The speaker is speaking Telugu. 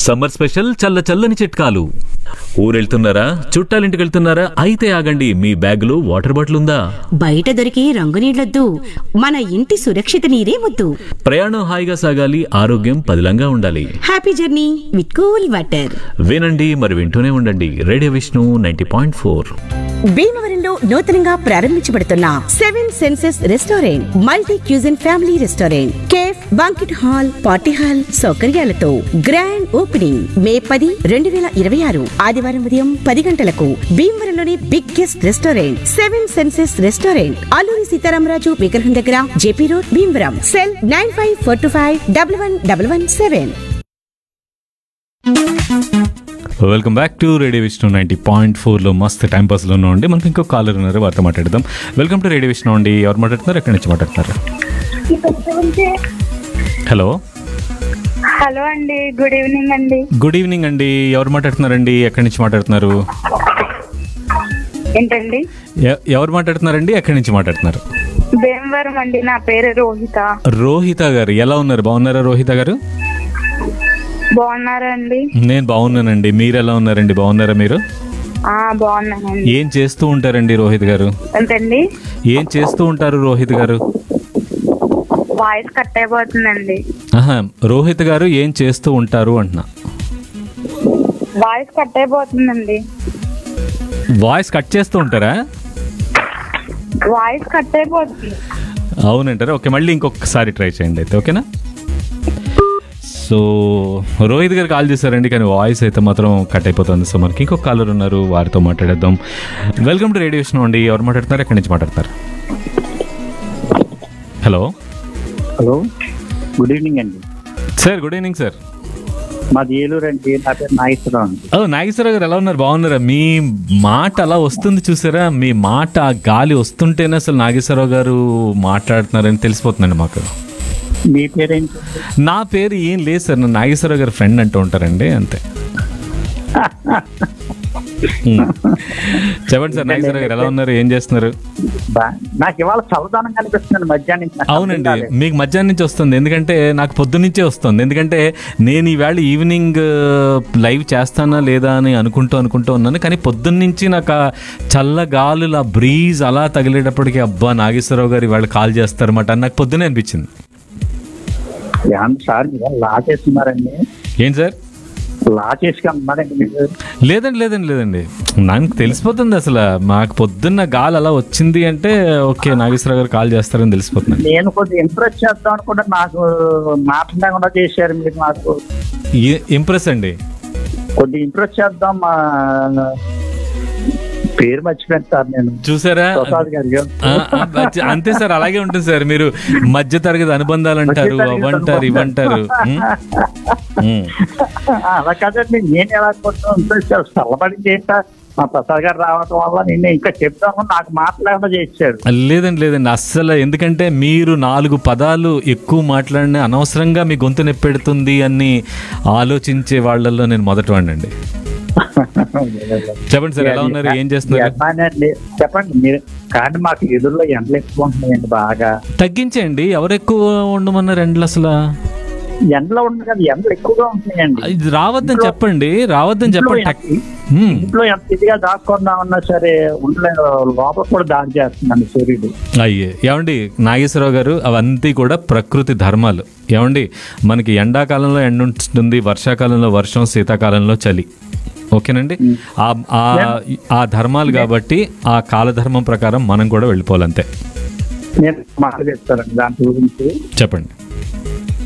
సమ్మర్ స్పెషల్ చల్ల చల్లని చిట్కాలు ఊరెళ్తున్నారా చుట్టాలింటికి వెళ్తున్నారా అయితే ఆగండి మీ బ్యాగులో వాటర్ బాటిల్ ఉందా బయట దొరికే రంగు నీళ్లొద్దు మన ఇంటి సురక్షిత నీరే ముద్దు ప్రయాణం హాయిగా సాగాలి ఆరోగ్యం పదిలంగా ఉండాలి happy journey with cool water వినండి మరి వింటూనే ఉండండి radio Vishnu ninety point four భీమవరంలో నూతనంగా ప్రారంభించబడుతున్న seven senses restaurant multi cuisine family restaurant cafe banquet hall party hall సౌకర్యాలతో గ్రాండ్ ఓపెనింగ్ మే పది రెండు వేల ఇరవై ఆరు ఆదివారం ఉదయం పది గంటలకు భీమవరంలోని biggest restaurant seven senses restaurant Alluri Sitaramaraju విగ్రహం దగ్గర JP road Bhimavaram cell nine five four two five double one double one seven welcome back to radio Vishnu ninety point ఫోర్లో మస్త్ టైం పాస్లో ఉండి మనకి ఇంకో కాలర్ ఉన్నారు వారితో మాట్లాడదాం వెల్కమ్ టు రేడియో విష్ణు అండి ఎవరు మాట్లాడుతున్నారు ఎక్కడి నుంచి మాట్లాడుతున్నారు హలో హలో అండి గుడ్ ఈవినింగ్ అండి గుడ్ ఈవినింగ్ అండి ఎవరు మాట్లాడుతున్నారండి ఎక్కడి నుంచి మాట్లాడుతున్నారు ఏంటండి ఎ- ఎవరు మాట్లాడుతున్నారండి ఎక్కడి నుంచి మాట్లాడుతున్నారు భీమవరం అండి నా పేరు రోహిత రోహిత గారు ఎలా ఉన్నారు బాగున్నారా రోహిత గారు బాగున్నారా అండి నేను బాగున్నానండి మీరు ఎలా ఉన్నారండి బాగున్నారా మీరు ఆ బాగున్నానండి ఏం చేస్తూ ఉంటారండి రోహిత్ గారు ఏంటండి ఏం చేస్తూ ఉంటారు రోహిత్ గారు వాయిస్ కట్ అయిపోతుందండి ఆహా రోహిత్ గారు ఏం చేస్తూ ఉంటారు అంటున్నా వాయిస్ కట్ అయిపోతుందండి వాయిస్ కట్ చేస్తూ ఉంటారా వాయిస్ కట్ అయిపోతుంది అవునంటారా ఓకే మళ్ళీ ఇంకొకసారి ట్రై చేయండి అయితే ఓకేనా సో రోహిత్ గారు కాల్ చేశారండి కానీ వాయిస్ అయితే మాత్రం కట్ అయిపోతుంది సో మనకి ఇంకొక కాలర్ ఉన్నారు వారితో మాట్లాడేద్దాం వెల్కమ్ టు రేడియో విష్ణు అండి ఎవరు మాట్లాడుతున్నారు ఎక్కడి నుంచి మాట్లాడతారు హలో హలో గుడ్ ఈవినింగ్ అండి సార్ గుడ్ ఈవినింగ్ సార్ మాది ఏలూరు అండి నా పేరు నాగేశ్వరరావు అండి ఓ నాగేశ్వరరావు గారు ఎలా ఉన్నారు బాగున్నారా మీ మాట అలా వస్తుంది చూసారా మీ మాట ఆ గాలి వస్తుంటేనే అసలు నాగేశ్వరరావు గారు మాట్లాడుతున్నారని తెలిసిపోతుందండి మాకు మీ పేరేంటి నా పేరు ఏం లేదు సార్ నా నాగేశ్వరరావు గారి ఫ్రెండ్ అంటూ ఉంటారండి అంతే ఉమ్. చెప్పండి సార్ నాగేశ్వరరావు గారు ఎలా ఉన్నారు ఏం చేస్తున్నారు బా- నాకు ఇవాళ చల్లదనం కనిపిస్తుంది మధ్యాహ్నం నుంచి. నాకు అవునండి అర్థం కాలేదు. మీకు మధ్యాహ్నం నుంచి వస్తుంది ఎందుకంటే నాకు పొద్దున్నుంచే వస్తుంది ఎందుకంటే నేను ఈవేళ ఈవినింగ్ లైవ్ చేస్తానా లేదా అని అనుకుంటూ అనుకుంటూ ఉన్నాను కానీ పొద్దున్నుంచి నాకు ఆ చల్ల గాలుల బ్రీజ్ అలా తగిలేటప్పటికి అబ్బా నాగేశ్వరరావు గారు ఇవాళ కాల్ చేస్తారన్నమాట అని నాకు పొద్దునే అనిపించింది ఏమన్నా సార్ మీరు లా చేస్తున్నారండి ఏంటి సార్ లా చేసుకుంటున్నారండి మీరు లేదండి లేదండి లేదండి నాకు తెలిసిపోతుంది అసలు మాకు పొద్దున్న గాలి అలా వచ్చింది అంటే ఓకే నాగేశ్వరరావు గారు కాల్ చేస్తారని తెలిసిపోతుంది నేను కొద్దిగా ఇంప్రెస్ చేద్దాం అనుకుంటే నాకు మాట్లాడకుండా చేశారు మీరు నాకు ఇంప్రెస్ అండి కొద్దిగా ఇంప్రెస్ చేద్దాం మా పేరు మర్చిపోయాను సార్ నేను చూసారా ప్రసాద్ గారి ఆ, ఆ, అచ్చ- అంతే సార్ అలాగే ఉంటుంది సార్ మీరు మధ్య తరగతి అనుబంధాలు అంటారు మధ్యతరగతి అవంటారు ఇవంటారు ఉమ్, ఉమ్. అలా కాదండి నేను ఎలా కొంచెం ఇంప్రెస్ చేస్తాను చల్లబడింది ఏంటా మా ప్రసాద్ గారు రావడం వల్ల నేను ఇంకా చెప్తాను నాకు మాట్లాడకుండా చేశాడు లేదండి లేదండి అస్సలు ఎందుకంటే మీరు నాలుగు పదాలు ఎక్కువ మాట్లాడిన అనవసరంగా మీ గొంతు నొప్పెడుతుంది అని ఆలోచించే వాళ్ళల్లో నేను మొదటి వాడినండి చెప్పండి సార్ ఎలా ఉన్నారు ఏం చేస్తున్నారు అభిమానండి. చెప్పండి మీరు కానీ మాకు ఎదురులో ఎండలు ఎక్కువ ఉంటున్నాయండి బాగా తగ్గించండి ఎవరు ఎక్కువ ఉండమన్నారు ఎండలు అసలు ఎండలో ఉంది కదా ఎండలు ఎక్కువగా ఉంటున్నాయండి ఇది రావద్దని చెప్పండి రావద్దని ఇంట్లో చెప్పండి ఎంత- ఉమ్. ఇంట్లో ఎంత ఇదిగా దాక్కుందా ఉన్నా సరే ఉండలేదు లోపల కూడా దాడి చేస్తుందండి సూర్యుడు అయ్యే ఏమండి నాగేశ్వరరావు గారు అవన్నీ కూడా ప్రకృతి ధర్మాలు ఏమండి మనకి ఎండాకాలంలో ఎండ ఉంటుంది వర్షాకాలంలో వర్షం శీతాకాలంలో చలి ఓకేనండి ఆ ఆ- ఆ ధర్మాలు కాబట్టి ఆ కాలధర్మం ప్రకారం మనం కూడా వెళ్ళిపోవాలంతే నేను మాట చెప్తానండి దాని గురించి చెప్పండి